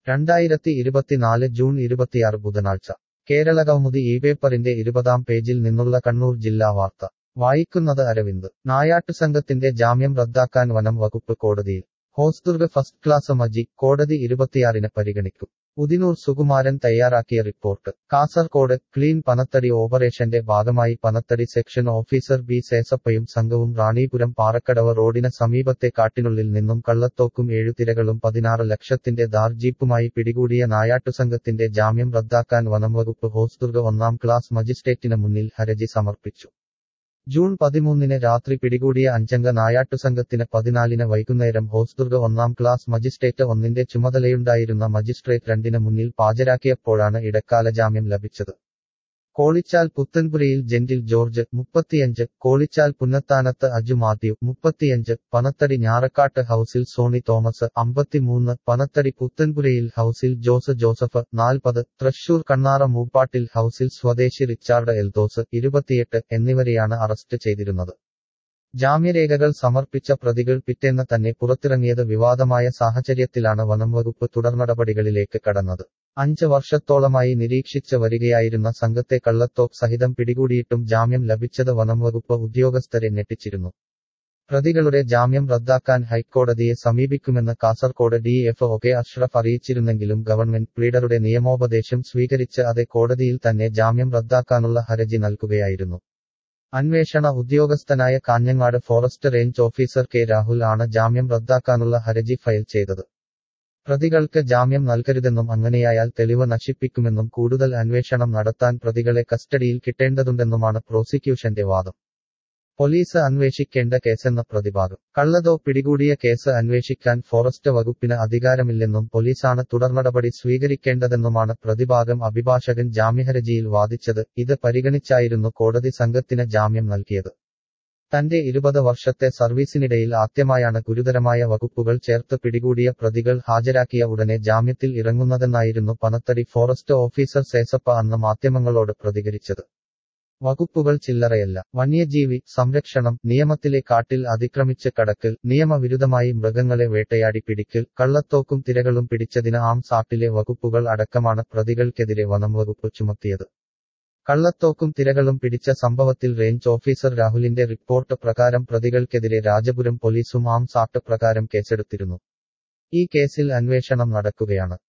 രണ്ടായിരത്തി ഇരുപത്തിനാല് ജൂൺ ഇരുപത്തിയാറ് ബുധനാഴ്ച കേരളകൗമുദി ഈ പേപ്പറിന്റെ ഇരുപതാം പേജിൽ നിന്നുള്ള കണ്ണൂർ ജില്ലാ വാർത്ത വായിക്കുന്നത് അരവിന്ദ് നായാട്ടുസംഘത്തിന്റെ ജാമ്യം റദ്ദാക്കാൻ വനം വകുപ്പ് കോടതിയിൽ ഹോസ്ദുർഗ് ഫസ്റ്റ് ക്ലാസ് മജി കോടതി ഇരുപത്തിയാറിന് പരിഗണിക്കും ഉദിനൂർ സുകുമാരൻ തയ്യാറാക്കിയ റിപ്പോർട്ട് കാസർകോട് ക്ലീൻ പനത്തടി ഓപ്പറേഷന്റെ ഭാഗമായി പനത്തടി സെക്ഷൻ ഓഫീസർ ബി സേസപ്പയും സംഘവും റാണിപുരം പാറക്കടവ് റോഡിന് സമീപത്തെ കാട്ടിനുള്ളിൽ നിന്നും കള്ളത്തോക്കും ഏഴുതിരകളും പതിനാറ് ലക്ഷത്തിന്റെ ദാർ ജീപ്പുമായി പിടികൂടിയ നായാട്ടുസംഘത്തിന്റെ ജാമ്യം റദ്ദാക്കാൻ വനംവകുപ്പ് ഹോസ്ദുർഗ് ഒന്നാം ക്ലാസ് മജിസ്ട്രേറ്റിന് മുന്നിൽ ഹർജി സമർപ്പിച്ചു ജൂൺ പതിമൂന്നിന് രാത്രി പിടികൂടിയ അഞ്ചംഗ നായാട്ടുസംഘത്തിന് പതിനാലിന് വൈകുന്നേരം ഹോസ്ദുർഗ് ഒന്നാം ക്ലാസ് മജിസ്ട്രേറ്റ് ഒന്നിന്റെ ചുമതലയുണ്ടായിരുന്ന മജിസ്ട്രേറ്റ് രണ്ടിന് മുന്നിൽ ഹാജരാക്കിയപ്പോഴാണ് ഇടക്കാല ജാമ്യം ലഭിച്ചത് കോളിച്ചാൽ പുത്തൻപുരയിൽ ജെന്റിൽ ജോർജ് മുപ്പത്തിയഞ്ച് കോളിച്ചാൽ പുന്നത്താനത്ത് അജു മാത്യു മുപ്പത്തിയഞ്ച് പനത്തടി ഞാറക്കാട്ട് ഹൌസിൽ സോണി തോമസ് അമ്പത്തിമൂന്ന് പനത്തടി പുത്തൻപുരയിൽ ഹൌസിൽ ജോസ് ജോസഫ് നാൽപ്പത് തൃശൂർ കണ്ണാറ മൂപ്പാട്ടിൽ ഹൌസിൽ സ്വദേശി റിച്ചാർഡ് എൽദോസ് ഇരുപത്തിയെട്ട് എന്നിവരെയാണ് അറസ്റ്റ് ചെയ്തിരുന്നത് ജാമ്യരേഖകൾ സമർപ്പിച്ച പ്രതികൾ പിറ്റേന്ന് തന്നെ പുറത്തിറങ്ങിയത് വിവാദമായ സാഹചര്യത്തിലാണ് വനംവകുപ്പ് തുടർനടപടികളിലേക്ക് കടന്നത് അഞ്ച് വർഷത്തോളമായി നിരീക്ഷിച്ച് വരികയായിരുന്ന സംഘത്തെ കള്ളത്തോപ്പ് സഹിതം പിടികൂടിയിട്ടും ജാമ്യം ലഭിച്ചത് വനംവകുപ്പ് ഉദ്യോഗസ്ഥരെ ഞെട്ടിച്ചിരുന്നു പ്രതികളുടെ ജാമ്യം റദ്ദാക്കാൻ ഹൈക്കോടതിയെ സമീപിക്കുമെന്ന് Kasaragod D F O K Ashraf അറിയിച്ചിരുന്നെങ്കിലും ഗവൺമെന്റ് പ്ലീഡറുടെ നിയമോപദേശം സ്വീകരിച്ച് അതേ കോടതിയിൽ തന്നെ ജാമ്യം റദ്ദാക്കാനുള്ള ഹർജി നൽകുകയായിരുന്നു അന്വേഷണ ഉദ്യോഗസ്ഥനായ Kanhangad forest range officer K Rahul ആണ് ജാമ്യം റദ്ദാക്കാനുള്ള ഹർജി ഫയൽ ചെയ്തത് പ്രതികൾക്ക് ജാമ്യം നൽകരുതെന്നും അങ്ങനെയായാൽ തെളിവ് നശിപ്പിക്കുമെന്നും കൂടുതൽ അന്വേഷണം നടത്താൻ പ്രതികളെ കസ്റ്റഡിയിൽ കിട്ടേണ്ടതുണ്ടെന്നുമാണ് പ്രോസിക്യൂഷന്റെ വാദം പോലീസ് അന്വേഷിക്കേണ്ട കേസെന്ന പ്രതിഭാഗം കള്ളതോ പിടികൂടിയ കേസ് അന്വേഷിക്കാൻ ഫോറസ്റ്റ് വകുപ്പിന് അധികാരമില്ലെന്നും പോലീസാണ് തുടർനടപടി സ്വീകരിക്കേണ്ടതെന്നുമാണ് പ്രതിഭാഗം അഭിഭാഷകൻ ജാമ്യഹർജിയിൽ വാദിച്ചത് ഇത് പരിഗണിച്ചായിരുന്നു കോടതി സംഘത്തിന് ജാമ്യം നൽകിയത് തന്റെ ഇരുപത് വർഷത്തെ സർവീസിനിടയിൽ ആദ്യമായാണ് ഗുരുതരമായ വകുപ്പുകൾ ചേർത്ത് പിടികൂടിയ പ്രതികൾ ഹാജരാക്കിയ ഉടനെ ജാമ്യത്തിൽ ഇറങ്ങുന്നതെന്നായിരുന്നു പനത്തടി ഫോറസ്റ്റ് ഓഫീസർ സേസപ്പ അന്ന് മാധ്യമങ്ങളോട് പ്രതികരിച്ചത് വകുപ്പുകൾ ചില്ലറയല്ല വന്യജീവി സംരക്ഷണം നിയമത്തിലെ കാട്ടിൽ അതിക്രമിച്ച് കടക്കൽ നിയമവിരുദ്ധമായി മൃഗങ്ങളെ വേട്ടയാടി പിടിക്കൽ കള്ളത്തോക്കും തിരകളും പിടിച്ചതിന് ആംസ് ആക്ടിലെ വകുപ്പുകൾ അടക്കമാണ് പ്രതികൾക്കെതിരെ വനം വകുപ്പ് ചുമത്തിയത് കള്ളത്തോക്കും തിരകളും പിടിച്ച സംഭവത്തിൽ റേഞ്ച് ഓഫീസർ രാഹുലിന്റെ റിപ്പോർട്ട് പ്രകാരം പ്രതികൾക്കെതിരെ രാജപുരം പോലീസും ആംസ് ആക്ട് പ്രകാരം കേസെടുത്തിരുന്നു ഈ കേസിൽ അന്വേഷണം നടക്കുകയാണ്